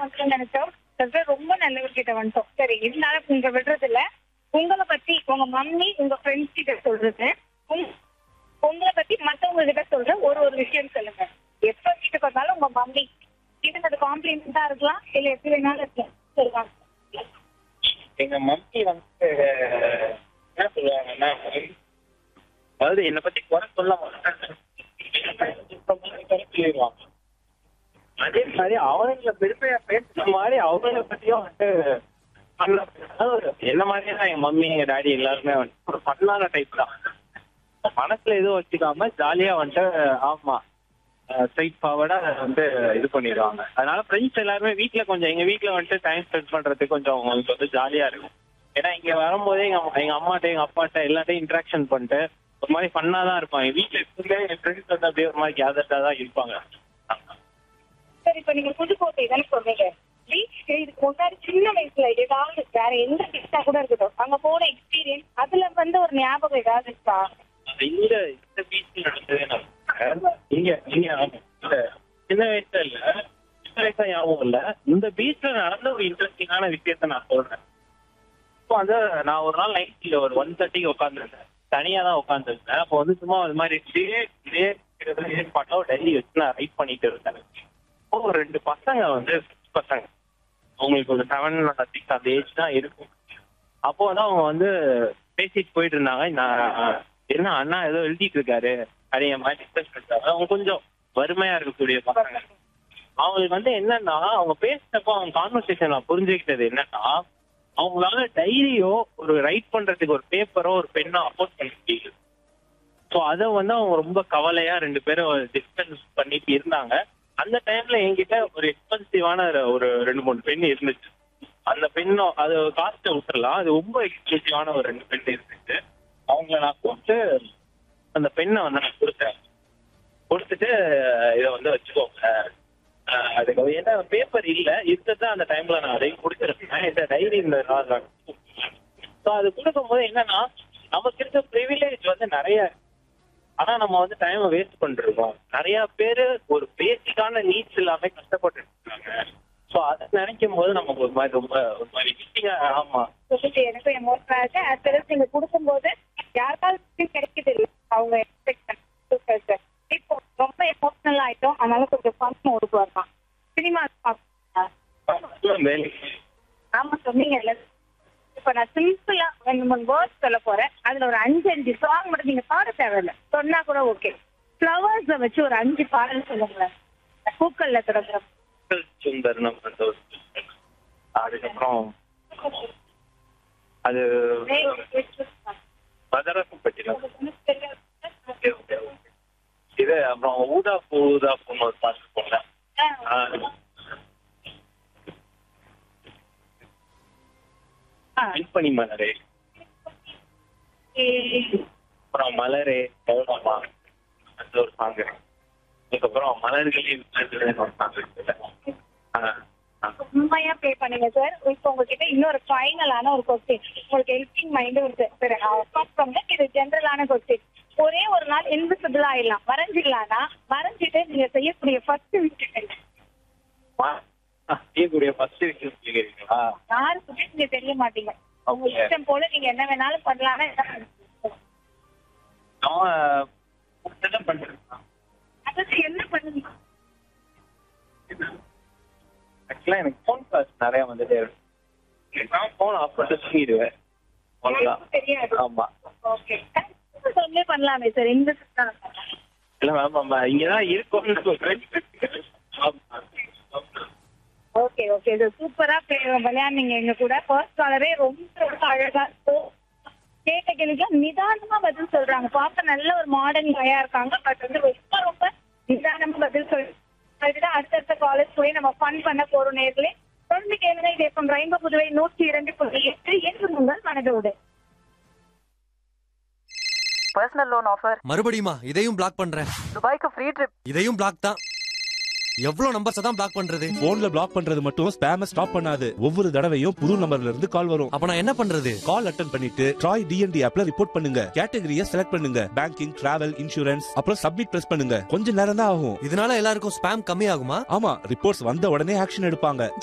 வந்து நினைச்சோம் சில ரொம்ப நல்லவர்கிட்ட வந்துட்டோம் சரி இருந்தாலும் உங்க விடுறது இல்ல உங்களை பத்தி உங்க மம்மி உங்க ஃப்ரெண்ட்ஸ் கிட்ட சொல்றது உங்க- உங்களை பத்தி மத்தவங்க கிட்ட சொல்ற ஒரு ஒரு விஷயம் சொல்லுங்க எப்ப வீட்டுக்கு வந்தாலும் உங்க மம்மி இது அது காம்ப்ளிமெண்டா இருக்கலாம் இல்ல எப்படி வேணாலும் இருக்கலாம் சொல்லுவாங்க எங்க மம்மி வந்து என்ன சொல்லுவாங்கன்னா அதாவது என்னை பத்தி குறை சொல்ல மாட்டாங்க சொல்லிடுவாங்க அதே மாதிரி அவங்கள பெருமையா பேசுற மாதிரி அவங்கள பத்தியும் வந்து fun ஆ பேசுனா ஒரு- என்ன மாதிரியே தான் என் மம்மி எங்க டாடி எல்லாருமே வந்து ஒரு பண்ணாத டைப் தான் மனசுல எதுவும் வச்சுக்காம ஜாலியா வந்துட்டு ஆமா ஸ்ட்ரைட் ஃபார்வர்டா வந்து இது பண்ணிடுவாங்க அதனால ஃப்ரெண்ட்ஸ் எல்லாருமே வீட்ல கொஞ்சம் எங்க வீட்ல வந்துட்டு டைம் ஸ்பெண்ட் பண்றதுக்கு கொஞ்சம் அவங்களுக்கு வந்து ஜாலியா இருக்கும் ஏன்னா இங்க வரும்போதே எங்க அம்மா- எங்க அம்மாட்ட எங்க அப்பாட்ட எல்லாத்தையும் இன்ட்ராக்ஷன் பண்ணிட்டு ஒரு மாதிரி ஃபன்னா தான் இருப்பாங்க வீட்ல இருக்கும்போதே என் ஃப்ரெண்ட்ஸ் வந்து அப்படியே ஒரு மாதிரி கேதர்டா தான் இருப்பாங்க சரி இப்ப நீங்க புதுக்கோட்டை தானே சொன்னீங்க பீச் இதுக்கு முன்னாடி சின்ன வயசுல ஏதாவது வேற எந்த பீச்சா கூட இருக்கட்டும் அங்க போன எக்ஸ்பீரியன்ஸ் அதுல வந்து ஒரு ஞாபகம் ஏதாவது இருக்கா அந்த இந்த இந்த பீச் நடந்ததே நான் இங்க இங்க ஆமா. இல்ல சின்ன வயசுல இல்ல சின்ன வயசா ஞாபகம் இல்ல இந்த பீச்ல நடந்த ஒரு இன்ட்ரெஸ்டிங்கான விஷயத்த நான் சொல்றேன் இப்போ வந்து நான் ஒரு நாள் நைட்ல ஒரு ஒன் தேர்ட்டிக்கு உட்காந்துருந்தேன் தனியா தான் உட்காந்துருந்தேன் அப்போ வந்து சும்மா இது மாதிரி இதே இதே இதே பாட்டோ டைரி வச்சு நான் ரைட் பண்ணிட்டு இருந்தேன் அப்போ ஒரு ரெண்டு பசங்க வந்து பசங்க அவங்களுக்கு ஒரு செவன் சிக்ஸ் அந்த ஏஜ் தான் இருக்கும் அப்போ வந்து அவங்க வந்து பேசிட்டு போயிட்டு இருந்தாங்க நான் என்ன அண்ணா ஏதோ எழுதிட்டு இருக்காரு அப்படிங்கிற மாதிரி டிஸ்கஸ் பண்ணிட்டாங்க அவங்க கொஞ்சம் வறுமையா இருக்கக்கூடிய பசங்க அவங்களுக்கு வந்து என்னன்னா அவங்க பேசினப்போ அவங்க கான்வர்சேஷன் நான் புரிஞ்சுக்கிட்டது என்னன்னா அவங்களால டைரியோ ஒரு ரைட் பண்றதுக்கு ஒரு பேப்பரோ ஒரு பெண்ணோ அப்போஸ் பண்ண முடியுது ஸோ அதை வந்து அவங்க ரொம்ப கவலையா ரெண்டு பேரும் டிஸ்கஸ் பண்ணிட்டு இருந்தாங்க அந்த டைம்ல என்கிட்ட ஒரு எக்ஸ்பென்சிவான ஒரு ரெண்டு மூணு பெண் இருந்துச்சு அந்த பெண்ணும் அது காஸ்ட்டை விட்டுறலாம் அது ரொம்ப எக்ஸ்பென்சிவான ஒரு ரெண்டு பெண் இருந்துச்சு அவங்கள நான் கூப்பிட்டு அந்த பெண்ணை வந்து நான் கொடுத்தேன் கொடுத்துட்டு இதை வந்து வச்சுக்கோங்க அஹ் அதுக்கு ஏன்னா பேப்பர் இல்ல இருந்தது அந்த டைம்ல நான் அதையும் கொடுத்துருக்கேன் இந்த டைரி இந்த ஸோ அது கொடுக்கும்போது என்னன்னா நமக்கு இருக்க ப்ரிவிலேஜ் வந்து நிறைய இருக்கு. ஆனா நம்ம வந்து டைமை வேஸ்ட் பண்ணிருக்கோம் நிறைய பேரு ஒரு பேசிக்கான நீட்ஸ் இல்லாம கஷ்டப்பட்டு இருக்காங்க ஸோ அதை நினைக்கும் போது நமக்கு ஒரு மாதிரி ரொம்ப ஒரு மாதிரி மிஸ்டிங்கா ஆமா சொல்லிட்டு எனக்கு எமோஷனல் ஆச்சு as well as நீங்க கொடுக்கும்போது யாருக்காவது கிடைக்குது இல்ல அவங்க எக்ஸ்பெக்ட் இப்போ ரொம்ப எமோஷனல் ஆயிட்டோம் அதனால கொஞ்சம் ஃபன் மோடுக்கு வரலாம் சினிமா வேலை ஆமா சொன்னீங்கல்ல இப்ப நான் சிம்பிளா ரெண்டு மூணு வேர்ட்ஸ் சொல்ல போறேன் அதுல ஒரு அஞ்சு அஞ்சு சாங் மட்டும் நீங்க பாட தேவையில்ல சொன்னா கூட ஓகே ஃப்ளவர்ஸ வச்சு ஒரு அஞ்சு பாடல் சொல்லுங்களேன் பூக்கள்ல தொடங்குற சுந்தர் நம்ம அந்த ஒரு அதுக்கப்புறம் அது Madrasapattinam okay okay okay இது அப்புறம் ஊதா பூ ஊதா பூன்னு ஒரு பாட்டு போல விண்பனி மலரே அப்புறம் மலரே கௌரவமா அந்த ஒரு சாங் அதுக்கப்புறம் மலர்களே விழுந்ததுன்னு ஒரு சாங் இருக்குல்ல ஆ, ஆ. உண்மையா ப்ளே பண்ணுங்க சார் இப்போ உங்ககிட்ட இன்னொரு ஃபைனலான ஒரு கொஸ்டின் உங்களுக்கு ஹெல்பிங் மைண்ட் இருக்கு சரி அப்பார்ட் ஃப்ரம் தட் இது ஜென்ரலான கொஸ்டின் ஒரே ஒரு நாள் இன்விசிபிள் ஆயிடலாம் வரைஞ்சிடலாம்னா வரைஞ்சிட்டு நீங்க செய்யக்கூடிய ஃபர்ஸ்ட் விஷயம் என்ன ஆ, செய்யக்கூடிய ஃபர்ஸ்ட் விஷயம் சொல்லிக்கிறீங்களா யாருக்குமே நீங்க தெரிய மாட்டீங்க உங்க Okay. இஷ்டம் போல நீங்க என்ன வேணாலும் பண்ணலாம்னா என்ன பண்ணுவீங்க? நான் புடிச்சதை பண்றேன் அதாவது என்ன பண்ணுவீங்க ஆக்சுவலா எனக்கு ஃபோன் கால்ஸ் நிறைய வந்துட்டே இருக்கு நான் ஃபோன் ஆஃப் பண்ணிட்டு தூங்கிடுவேன் அவ்வளவுதான் தெரியாது ஆமா ஓகே சொல்லே பண்ணலாமே சார் இன்விசிபிள் இல்ல மேம் நம்ம இங்கதான் இருக்கோம்னு சொல்றேன் ஆமா. ஓகே ஓகே இது சூப்பரா விளையாடுனீங்க எங்க கூட ஃபர்ஸ்ட் காலரே ரொம்ப ரொம்ப அழகா இருக்கும் கேட்ட கேள்விக்கு நிதானமா பதில் சொல்றாங்க பார்க்க நல்ல ஒரு மாடர்ன் கயா இருக்காங்க பட் வந்து ரொம்ப ரொம்ப நிதானமா பதில் சொல் அதுதான் அடுத்தடுத்த காலேஜ் போய் நம்ம ஃபன் பண்ண போறோம் நேர்களே தொடர்ந்து கேளுங்க இது எஃப்எம் ரெயின்போ புதுவை நூற்றி இரண்டு புள்ளி எட்டு என்று உங்கள் மனதோடு பர்சனல் லோன் ஆஃபர் மறுபடியுமா இதையும் பிளாக் பண்றேன் துபாய்க்கு ஃப்ரீ ட்ரிப் இதையும் பிளாக் தான் எவ்வளவு நம்பர்ஸ் தான் பிளாக் பண்றது போன்ல பிளாக் பண்றது மட்டும் ஸ்பேம ஸ்டாப் பண்ணாது ஒவ்வொரு தடவையும் புது நம்பர்ல இருந்து கால் வரும் அப்ப நான் என்ன பண்றது கால் அட்டன் பண்ணிட்டு ட்ராய் டிஎன்டி ஆப்ல ரிப்போர்ட் பண்ணுங்க கேட்டகரிய செலக்ட் பண்ணுங்க பேங்கிங் டிராவல் இன்சூரன்ஸ் அப்புறம் சப்மிட் பிரஸ் பண்ணுங்க கொஞ்ச நேரம் தான் ஆகும் இதனால எல்லாருக்கும் ஸ்பேம் கம்மி ஆகுமா ஆமா ரிப்போர்ட்ஸ் வந்த உடனே ஆக்ஷன் எடுப்பாங்க